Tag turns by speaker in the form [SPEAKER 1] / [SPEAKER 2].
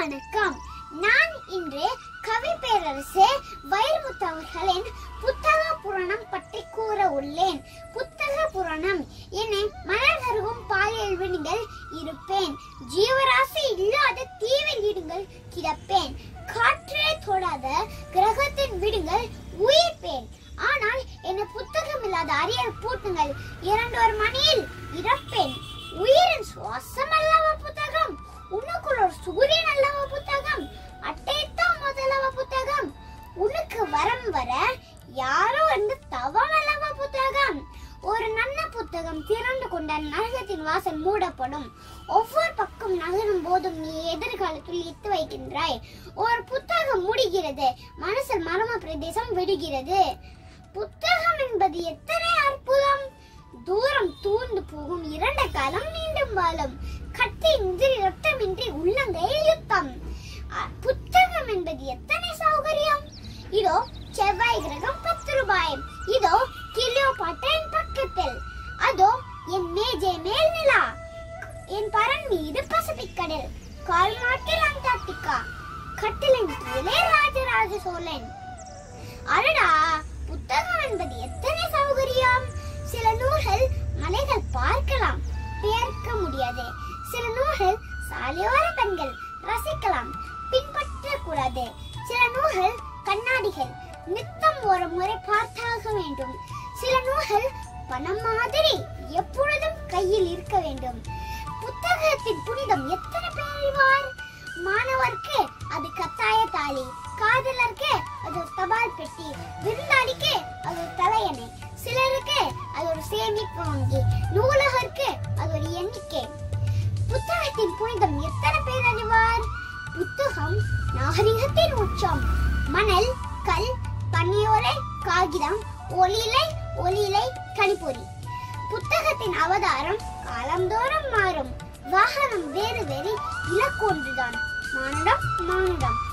[SPEAKER 1] வணக்கம் நான் இன்று கவி பேரரசு வைரமுத்து அவர்களின் புத்தக புராணம் பற்றி கூற உள்ளேன் புத்தக புராணம் என்னை மலர் கருகும் பாலியல் விடுங்கள் இருப்பேன் ஜீவராசி இல்லாத தீவில் இடுங்கள் கிடப்பேன் காற்றே தொடாத கிரகத்தின் விடுங்கள் உயிர்ப்பேன் ஆனால் என்ன புத்தகம் இல்லாத அரியல் பூட்டுங்கள் இரண்டொரு மணியில் இறப்பேன் உயிரின் சுவாசம் அல்லவா புத்தகம் உனக்குள் ஒரு சூரியன் அல்லவா புத்தகம் அட்டைத்தான் முதலவா புத்தகம் உனக்கு வரம் வர யாரோ என்று தவம் அல்லவா புத்தகம் ஒரு நல்ல புத்தகம் திறந்து கொண்ட நரகத்தின் வாசல் மூடப்படும் ஒவ்வொரு பக்கம் நகரும் போதும் நீ எதிர்காலத்தில் எத்து வைக்கின்றாய் ஒரு புத்தகம் முடிகிறது மனசில் மர்ம பிரதேசம் விடுகிறது புத்தகம் என்பது எத்தனை அற்புதம் தூரம் தூர்ந்து போகும் இரண்ட காலம் நீண்டும் வாழும் கத்தியின்றி ரத்தமின்றி உள்ளங்கையில் யுத்தம் அ, புத்தகம் என்பது எத்தனை சௌகரியம் இதோ செவ்வாய் கிரகம் பத்து ரூபாய் இதோ கிளியோபாட்டன் பக்கத்தில் அதோ என் மேஜை மேல் நிலா என் பரன் மீது பசிபிக் கடல் கால் நாட்டில் அண்டார்டிகா கட்டிலின் கீழே ராஜராஜ சோழன் அடடா புத்தகம் என்பது எத்தனை சௌகரியம் சில நூல்கள் மலைகள் பார்க்கலாம் பெயர்க்க முடியாது சில நூல்கள் சாலையோர பெண்கள் ரசிக்கலாம் பின்பற்ற கூடாது சில நூல்கள் கண்ணாடிகள் நித்தம் ஒரு முறை பார்த்தாக வேண்டும் சில நூல்கள் பணம் மாதிரி எப்பொழுதும் கையில் இருக்க வேண்டும் புத்தகத்தின் புனிதம் எத்தனை பேர் அறிவார் மாணவர்க்கு அது கத்தாய தாலி காதலருக்கு அது ஒரு தபால் பெட்டி விருந்தாளிக்கு அது ஒரு தலையணை சிலருக்கு அது ஒரு சேமிப்பு வங்கி நூலகருக்கு அது ஒரு எண்ணிக்கை புத்தகத்தின் புனிதம் எத்தனை பேர் அறிவார் புத்தகம் நாகரிகத்தின் உச்சம் மணல் கல் பன்னியோலை காகிதம் ஒளியிலை ஒளியிலை கணிப்பொறி புத்தகத்தின் அவதாரம் காலந்தோறும் மாறும் வாகனம் வேறு வேறு இலக்கு ஒன்றுதான் மானுடம் மானுடம்